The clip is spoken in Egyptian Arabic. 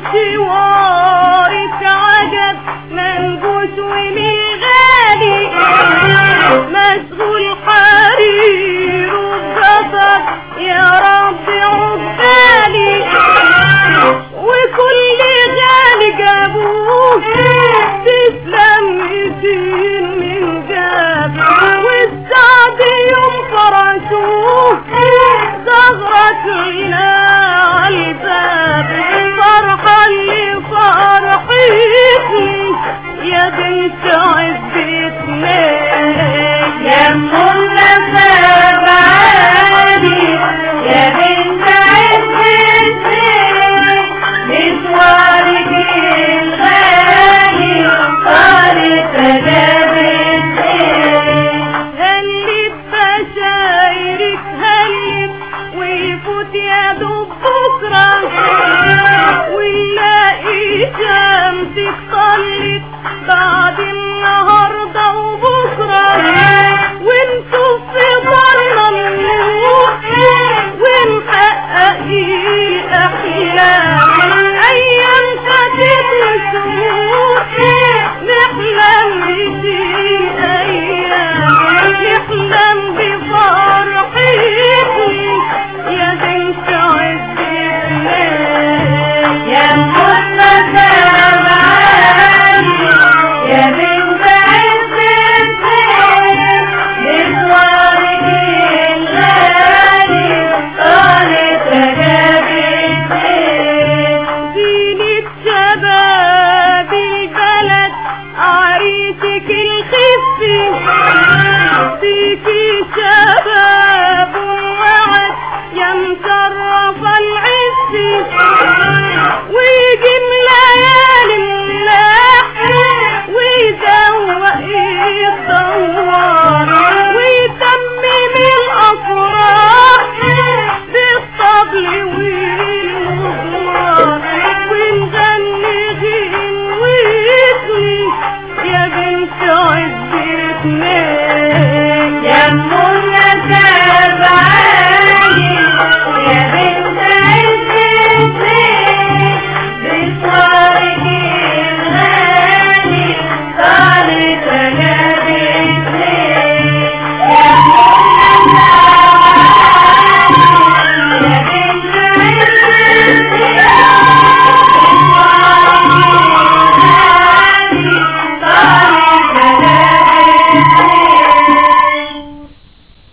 مشوارك عجب منبوس ومن غالي مسؤول حرير وبجبر يا رب عقبالي وكل غالي جابوه تسلم ايدين من جاب والسعد يوم فرشوه زغرت لنا عالباب فرحة اللي فرحتني يا بنت عزتنا يا منى عالي يا بنت عزتنا مشوارك الغالي صارت جابتنا هلت بشايرك هلت ويفوت يا دوب بكرة ونلاقي شمسك طلت بعد النهاردة وبكرة ونشوف في ضلنا النور ونحقق أحلام أيام فاتت وشهور نحلم بشي أيام نحلم بفرحتي يا بنت عزتنا يا منى معالي يا